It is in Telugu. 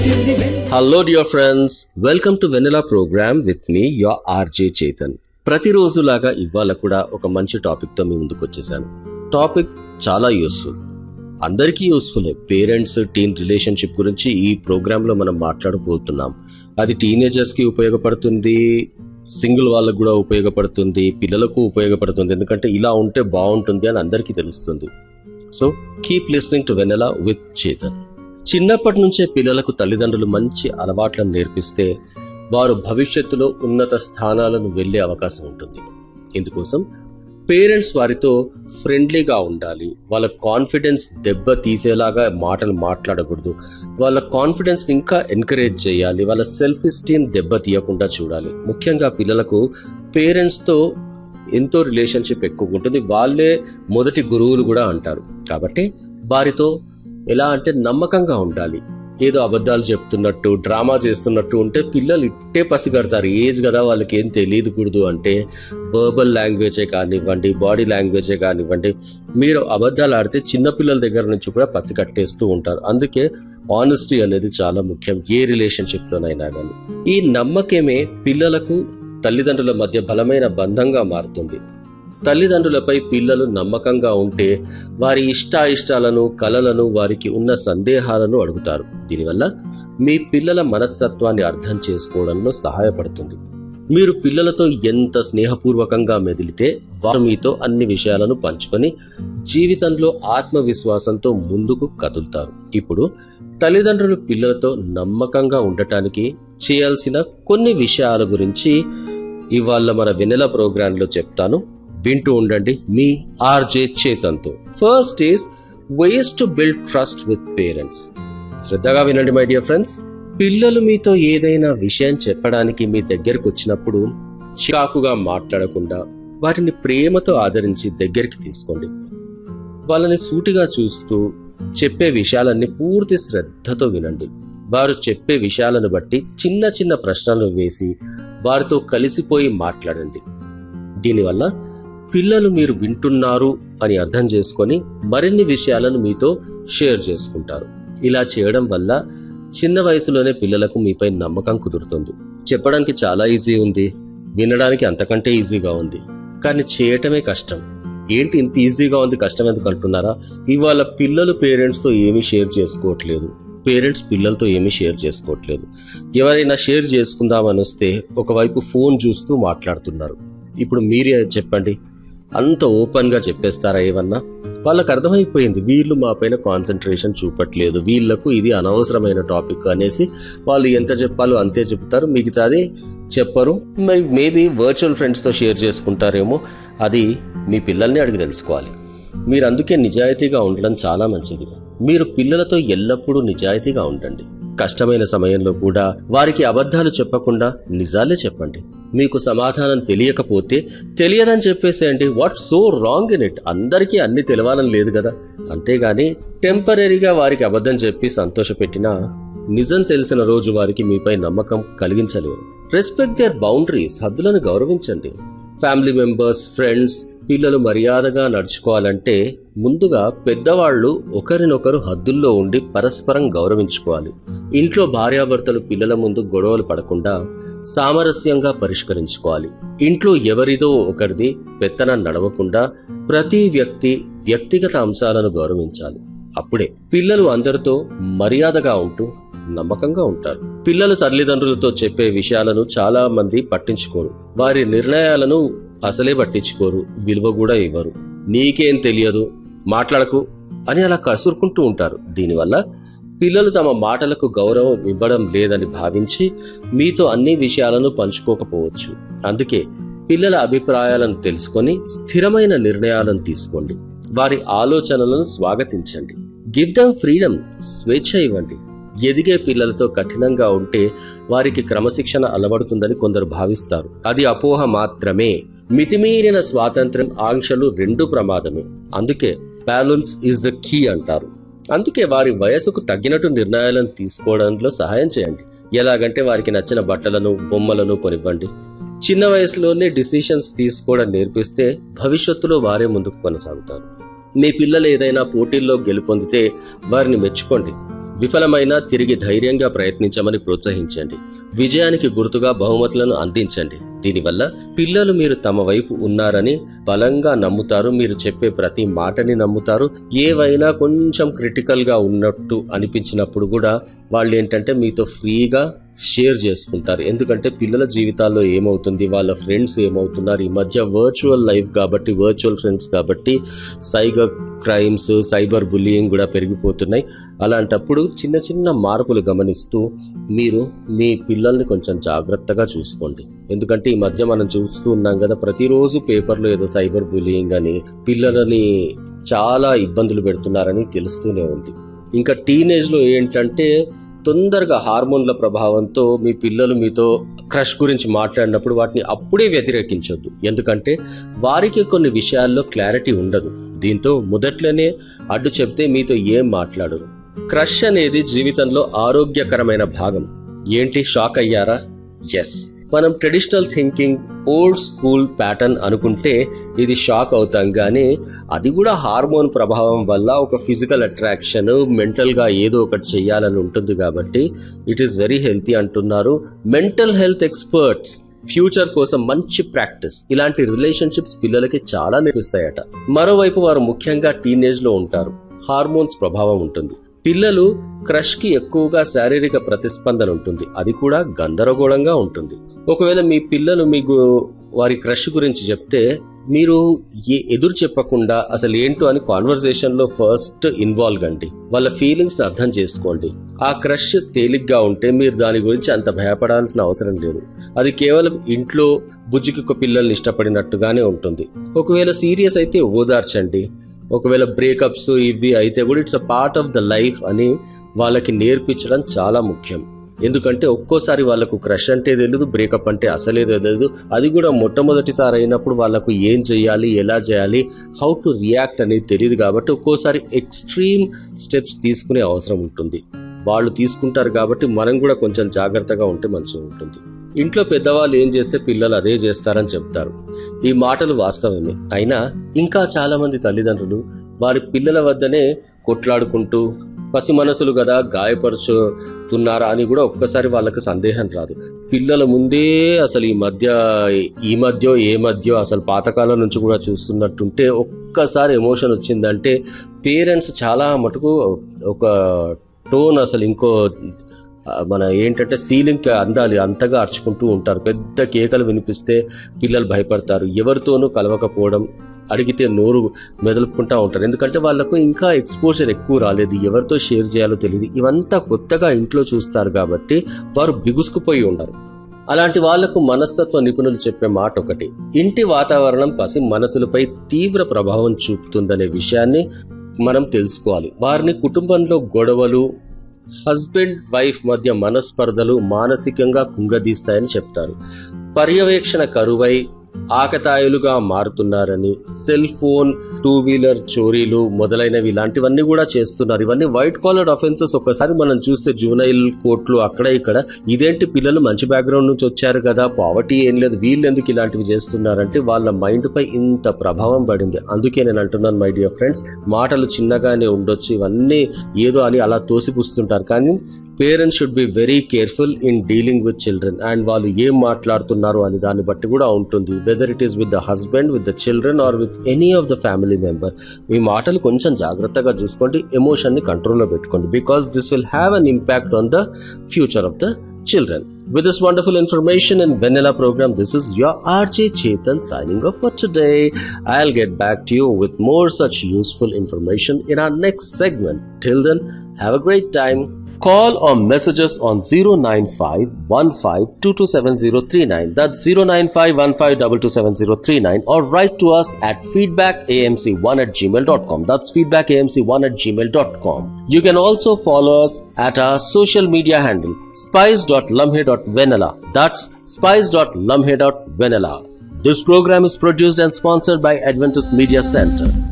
Hello dear friends welcome to Vennela program with me your RJ Chetan ప్రతిరోజులాగా ఇవాళ కూడా ఒక మంచి టాపిక్ తో మీ ముందుకు వచ్చేసాను టాపిక్ చాలా యూస్ఫుల్ అందరికీ యూస్ఫుల్ పేరెంట్స్ టీన్ రిలేషన్షిప్ గురించి ఈ ప్రోగ్రామ్ లో మనం మాట్లాడబోతున్నాం అది టీనేజర్స్ కి ఉపయోగపడుతుంది సింగిల్ వాళ్ళకు కూడా ఉపయోగపడుతుంది పిల్లలకు ఉపయోగపడుతుంది ఎందుకంటే ఇలా ఉంటే బాగుంటుంది అని అందరికీ తెలుస్తుంది so keep listening to Vennela with Chetan చిన్నప్పటి నుంచే పిల్లలకు తల్లిదండ్రులు మంచి అలవాట్లను నేర్పిస్తే వారు భవిష్యత్తులో ఉన్నత స్థానాలను వెళ్లే అవకాశం ఉంటుంది ఇందుకోసం పేరెంట్స్ వారితో ఫ్రెండ్లీగా ఉండాలి వాళ్ళ కాన్ఫిడెన్స్ దెబ్బ తీసేలాగా మాటలు మాట్లాడకూడదు వాళ్ళ కాన్ఫిడెన్స్ ఇంకా ఎంకరేజ్ చేయాలి వాళ్ళ సెల్ఫ్ ఎస్టీమ్ దెబ్బ తీయకుండా చూడాలి ముఖ్యంగా పిల్లలకు పేరెంట్స్తో ఎంతో రిలేషన్షిప్ ఎక్కువ ఉంటుంది వాళ్ళే మొదటి గురువులు కూడా అంటారు కాబట్టి వారితో ఎలా అంటే నమ్మకంగా ఉండాలి ఏదో అబద్ధాలు చెప్తున్నట్టు డ్రామా చేస్తున్నట్టు ఉంటే పిల్లలు ఇట్టే పసిగడతారు ఏజ్ కదా వాళ్ళకి ఏం తెలియదు కూడదు అంటే వర్బల్ లాంగ్వేజే కానివ్వండి బాడీ లాంగ్వేజే కానివ్వండి మీరు అబద్ధాలు ఆడితే చిన్న పిల్లల దగ్గర నుంచి కూడా పసిగట్టేస్తూ ఉంటారు అందుకే ఆనెస్టీ అనేది చాలా ముఖ్యం ఏ రిలేషన్షిప్ లోనైనా కానీ ఈ నమ్మకమే పిల్లలకు తల్లిదండ్రుల మధ్య బలమైన బంధంగా మారుతుంది తల్లిదండ్రులపై పిల్లలు నమ్మకంగా ఉంటే వారి ఇష్టాయిష్టాలను కలలను వారికి ఉన్న సందేహాలను అడుగుతారు దీనివల్ల మీ పిల్లల మనస్తత్వాన్ని అర్థం చేసుకోవడంలో సహాయపడుతుంది మీరు పిల్లలతో ఎంత స్నేహపూర్వకంగా మెదిలితే వారు మీతో అన్ని విషయాలను పంచుకొని జీవితంలో ఆత్మవిశ్వాసంతో ముందుకు కదులుతారు ఇప్పుడు తల్లిదండ్రులు పిల్లలతో నమ్మకంగా ఉండటానికి చేయాల్సిన కొన్ని విషయాల గురించి ఇవాళ మన వెన్నెల ప్రోగ్రాంలో చెప్తాను వింటూ ఉండండి మీ ఆర్జే చేతన్తో first is ways to build trust with parents శ్రద్ధగా వినండి మై డియర్ ఫ్రెండ్స్ పిల్లలు మీతో ఏదైనా విషయం చెప్పడానికి మీ దగ్గరకు వచ్చినప్పుడు చికాకుగా మాట్లాడకుండా వాటిని ప్రేమతో ఆదరించి దగ్గరికి తీసుకోండి వాళ్ళని సూటిగా చూస్తూ చెప్పే విషయాలన్నీ పూర్తి శ్రద్ధతో వినండి వారు చెప్పే విషయాలను బట్టి చిన్న చిన్న ప్రశ్నలు వేసి వారితో కలిసిపోయి మాట్లాడండి దీనివల్ల పిల్లలు మీరు వింటున్నారు అని అర్థం చేసుకొని మరిన్ని విషయాలను మీతో షేర్ చేసుకుంటారు ఇలా చేయడం వల్ల చిన్న వయసులోనే పిల్లలకు మీపై నమ్మకం కుదురుతుంది చెప్పడానికి చాలా ఈజీ ఉంది వినడానికి అంతకంటే ఈజీగా ఉంది కానీ చేయటమే కష్టం ఏంటి ఇంత ఈజీగా ఉంది కష్టం ఎందుకు అంటున్నారా ఇవాళ పిల్లలు పేరెంట్స్తో ఏమీ షేర్ చేసుకోవట్లేదు పేరెంట్స్ పిల్లలతో ఏమీ షేర్ చేసుకోవట్లేదు ఎవరైనా షేర్ చేసుకుందామని వస్తే ఒకవైపు ఫోన్ చూస్తూ మాట్లాడుతున్నారు ఇప్పుడు మీరే చెప్పండి అంత ఓపెన్గా చెప్పేస్తారా ఏమన్నా వాళ్ళకి అర్థమైపోయింది వీళ్ళు మా పైన కాన్సన్ట్రేషన్ చూపట్లేదు వీళ్ళకు ఇది అనవసరమైన టాపిక్ అనేసి వాళ్ళు ఎంత చెప్పాలో అంతే చెప్తారు మిగతాది చెప్పరు మరి మేబీ వర్చువల్ ఫ్రెండ్స్తో షేర్ చేసుకుంటారేమో అది మీ పిల్లల్ని అడిగి తెలుసుకోవాలి మీరు అందుకే నిజాయితీగా ఉండడం చాలా మంచిది మీరు పిల్లలతో ఎల్లప్పుడూ నిజాయితీగా ఉండండి కష్టమైన సమయంలో కూడా వారికి అబద్ధాలు చెప్పకుండా నిజాలే చెప్పండి మీకు సమాధానం తెలియకపోతే తెలియదని చెప్పేసేయండి what so wrong in it అందరికీ అన్ని తెలవాలని లేదు కదా అంతేగాని టెంపరీగా వారికి అబద్ధం చెప్పి సంతోషపెట్టినా నిజం తెలిసిన రోజు వారికి మీపై నమ్మకం కలిగించలేరు రెస్పెక్ట్ దేర్ బౌండరీస్ హద్దులను గౌరవించండి ఫ్యామిలీ మెంబర్స్ ఫ్రెండ్స్ పిల్లలు మర్యాదగా నడుచుకోవాలంటే ముందుగా పెద్దవాళ్లు ఒకరినొకరు హద్దుల్లో ఉండి పరస్పరం గౌరవించుకోవాలి ఇంట్లో భార్యాభర్తలు పిల్లల ముందు గొడవలు పడకుండా సామరస్యంగా పరిష్కరించుకోవాలి ఇంట్లో ఎవరిదో ఒకరిది పెత్తనం నడవకుండా ప్రతి వ్యక్తి వ్యక్తిగత అంశాలను గౌరవించాలి అప్పుడే పిల్లలు అందరితో మర్యాదగా ఉంటూ నమ్మకంగా ఉంటారు పిల్లలు తల్లిదండ్రులతో చెప్పే విషయాలను చాలా మంది పట్టించుకోరు వారి నిర్ణయాలను అసలే పట్టించుకోరు విలువ కూడా ఇవ్వరు నీకేం తెలియదు మాట్లాడకు అని అలా కసురుకుంటూ ఉంటారు దీనివల్ల పిల్లలు తమ మాటలకు గౌరవం ఇవ్వడం లేదని భావించి మీతో అన్ని విషయాలను పంచుకోకపోవచ్చు అందుకే పిల్లల అభిప్రాయాలను తెలుసుకొని స్థిరమైన నిర్ణయాలను తీసుకోండి వారి ఆలోచనలను స్వాగతించండి గివ్ దమ్ ఫ్రీడమ్ స్వేచ్ఛ ఇవ్వండి ఎదిగే పిల్లలతో కఠినంగా ఉంటే వారికి క్రమశిక్షణ అలవడుతుందని కొందరు భావిస్తారు అది అపోహ మాత్రమే మితిమీరిన స్వాతంత్ర్యం ఆంక్షలు రెండు ప్రమాదమే అందుకే బ్యాలెన్స్ ఇస్ ద కీ అంటారు అందుకే వారి వయసుకు తగ్గినట్టు నిర్ణయాలను తీసుకోవడంలో సహాయం చేయండి ఎలాగంటే వారికి నచ్చిన బట్టలను బొమ్మలను కొనివ్వండి చిన్న వయసులోనే డిసిషన్స్ తీసుకోవడం నేర్పిస్తే భవిష్యత్తులో వారే ముందుకు కొనసాగుతారు మీ పిల్లలు ఏదైనా పోటీల్లో గెలుపొందితే వారిని మెచ్చుకోండి విఫలమైన తిరిగి ధైర్యంగా ప్రయత్నించమని ప్రోత్సహించండి విజయానికి గుర్తుగా బహుమతులను అందించండి దీనివల్ల పిల్లలు మీరు తమ వైపు ఉన్నారని బలంగా నమ్ముతారు మీరు చెప్పే ప్రతి మాటని నమ్ముతారు ఏవైనా కొంచెం క్రిటికల్ గా ఉన్నట్టు అనిపించినప్పుడు కూడా వాళ్ళు ఏంటంటే మీతో ఫ్రీగా షేర్ చేసుకుంటారు ఎందుకంటే పిల్లల జీవితాల్లో ఏమవుతుంది వాళ్ళ ఫ్రెండ్స్ ఏమవుతున్నారు ఈ మధ్య వర్చువల్ లైఫ్ కాబట్టి వర్చువల్ ఫ్రెండ్స్ కాబట్టి సైబర్ క్రైమ్స్ సైబర్ బుల్లింగ్ కూడా పెరిగిపోతున్నాయి అలాంటప్పుడు చిన్న చిన్న మార్పులు గమనిస్తూ మీరు మీ పిల్లల్ని కొంచెం జాగ్రత్తగా చూసుకోండి ఎందుకంటే ఈ మధ్య మనం చూస్తూ ఉన్నాం కదా ప్రతిరోజు పేపర్లో ఏదో సైబర్ బుల్లింగ్ అని పిల్లలని చాలా ఇబ్బందులు పెడుతున్నారని తెలుస్తూనే ఉంది ఇంకా టీనేజ్ లో ఏంటంటే తొందరగా హార్మోన్ల ప్రభావంతో మీ పిల్లలు మీతో క్రష్ గురించి మాట్లాడినప్పుడు వాటిని అప్పుడే వ్యతిరేకించొద్దు ఎందుకంటే వారికి కొన్ని విషయాల్లో క్లారిటీ ఉండదు దీంతో మొదట్లోనే అడ్డు చెప్తే మీతో ఏం మాట్లాడరు క్రష్ అనేది జీవితంలో ఆరోగ్యకరమైన భాగం ఏంటి షాక్ అయ్యారా ఎస్ మనం traditional thinking old school pattern అనుకుంటే ఇది షాక్ అవుతాం కానీ అది కూడా హార్మోన్ ప్రభావం వల్ల ఒక ఫిజికల్ అట్రాక్షన్ మెంటల్గా ఏదో ఒకటి చెయ్యాలని ఉంటుంది కాబట్టి ఇట్ ఈస్ వెరీ హెల్తీ అంటున్నారు మెంటల్ హెల్త్ ఎక్స్పర్ట్స్ ఫ్యూచర్ కోసం మంచి ప్రాక్టీస్ ఇలాంటి రిలేషన్షిప్స్ పిల్లలకి చాలా నేర్పిస్తాయట మరోవైపు వారు ముఖ్యంగా టీనేజ్ లో ఉంటారు హార్మోన్స్ ప్రభావం ఉంటుంది పిల్లలు క్రష్ కి ఎక్కువగా శారీరక ప్రతిస్పందన ఉంటుంది అది కూడా గందరగోళంగా ఉంటుంది ఒకవేళ మీ పిల్లలు మీకు వారి క్రష్ గురించి చెప్తే మీరు ఏ ఎదురు చెప్పకుండా అసలు ఏంటో అని కాన్వర్సేషన్ లో ఫస్ట్ ఇన్వాల్వ్ అండి వాళ్ళ ఫీలింగ్స్ ని అర్థం చేసుకోండి ఆ క్రష్ తేలిగ్గా ఉంటే మీరు దాని గురించి అంత భయపడాల్సిన అవసరం లేదు అది కేవలం ఇంట్లో బుజ్జికి పిల్లల్ని ఇష్టపడినట్టుగానే ఉంటుంది ఒకవేళ సీరియస్ అయితే ఓదార్చండి ఒకవేళ బ్రేకప్స్ ఇవి అయితే కూడా it's a part of the life అని వాళ్ళకి నేర్పించడం చాలా ముఖ్యం ఎందుకంటే ఒక్కోసారి వాళ్ళకు క్రష్ అంటే తెలియదు బ్రేకప్ అంటే అసలే తెలియదు అది కూడా మొట్టమొదటిసారి అయినప్పుడు వాళ్ళకు ఏం చేయాలి ఎలా చేయాలి హౌ టు రియాక్ట్ అనేది తెలియదు కాబట్టి ఒక్కోసారి ఎక్స్ట్రీమ్ స్టెప్స్ తీసుకునే అవసరం ఉంటుంది వాళ్ళు తీసుకుంటారు కాబట్టి మనం కూడా కొంచెం జాగ్రత్తగా ఉంటే మంచిగా ఉంటుంది ఇంట్లో పెద్దవాళ్ళు ఏం చేస్తే పిల్లలు అదే చేస్తారని చెప్తారు ఈ మాటలు వాస్తవమే అయినా ఇంకా చాలా మంది తల్లిదండ్రులు వారి పిల్లల వద్దనే కొట్లాడుకుంటూ పసి మనసులు కదా గాయపరుచుతున్నారా అని కూడా ఒక్కసారి వాళ్ళకి సందేహం రాదు పిల్లల ముందే అసలు ఈ మధ్య ఈ మధ్య ఏ మధ్య అసలు పాతకాలం నుంచి కూడా చూస్తున్నట్టుంటే ఒక్కసారి ఎమోషన్ వచ్చిందంటే పేరెంట్స్ చాలా మటుకు ఒక టోన్ అసలు ఇంకో ఆ, మన ఏంటంటే సీలింగ్ అందాలి అంతగా అర్చుకుంటూ ఉంటారు పెద్ద కేకలు వినిపిస్తే పిల్లలు భయపడతారు ఎవరితోనూ కలవకపోవడం అడిగితే నోరు మెదలుకుంటా ఉంటారు ఎందుకంటే వాళ్ళకు ఇంకా ఎక్స్పోజర్ ఎక్కువ రాలేదు ఎవరితో షేర్ చేయాలో తెలియదు ఇవంతా కొత్తగా ఇంట్లో చూస్తారు కాబట్టి వారు బిగుసుకుపోయి ఉండరు అలాంటి వాళ్లకు మనస్తత్వ నిపుణులు చెప్పే మాట ఒకటి ఇంటి వాతావరణం పసి మనసులపై తీవ్ర ప్రభావం చూపుతుందనే విషయాన్ని మనం తెలుసుకోవాలి వారిని కుటుంబంలో గొడవలు హస్బెండ్ వైఫ్ మధ్య మనస్పర్ధలు మానసికంగా కుంగదీస్తాయని చెప్తారు పర్యవేక్షణ కరువై ఆకతాయిలుగా మారుతున్నారని సెల్ ఫోన్ టూ వీలర్ చోరీలు మొదలైనవి ఇలాంటివన్నీ కూడా చేస్తున్నారు ఇవన్నీ వైట్ కాలర్ అఫెన్సెస్ ఒకసారి మనం చూస్తే జూనైల్ కోర్టులు అక్కడ ఇక్కడ ఇదేంటి పిల్లలు మంచి బ్యాక్గ్రౌండ్ నుంచి వచ్చారు కదా పావర్టీ ఏం లేదు వీళ్ళు ఎందుకు ఇలాంటివి చేస్తున్నారంటే వాళ్ళ మైండ్ పై ఇంత ప్రభావం పడింది అందుకే నేను అంటున్నాను మై డియర్ ఫ్రెండ్స్ మాటలు చిన్నగానే ఉండొచ్చు ఇవన్నీ ఏదో అని అలా తోసిపుస్తుంటారు కానీ parents should be very careful in dealing with children and వాళ్ళు ఏం మాట్లాడుతున్నారు అని దాన్ని బట్టి కూడా ఉంటుంది whether it is with the husband with the children or with any of the family member మీ మాటలు కొంచెం జాగ్రత్తగా చూసుకోండి ఎమోషన్ ని కంట్రోల్లో పెట్టుకోండి because this will have an impact on the future of the children. With this wonderful information in Vanilla program, this is your RJ Chetan signing off for today. I'll get back to you with more such useful information in our next segment. Till then, have a great time. Call or message us on 09515227039. That's 09515227039 or write to us at feedbackamc1 at gmail.com. That's feedbackamc1 at gmail.com. You can also follow us at our social media handle spice.lumhe.vanilla. That's spice.lumhe.vanilla. This program is produced and sponsored by Adventist Media Center.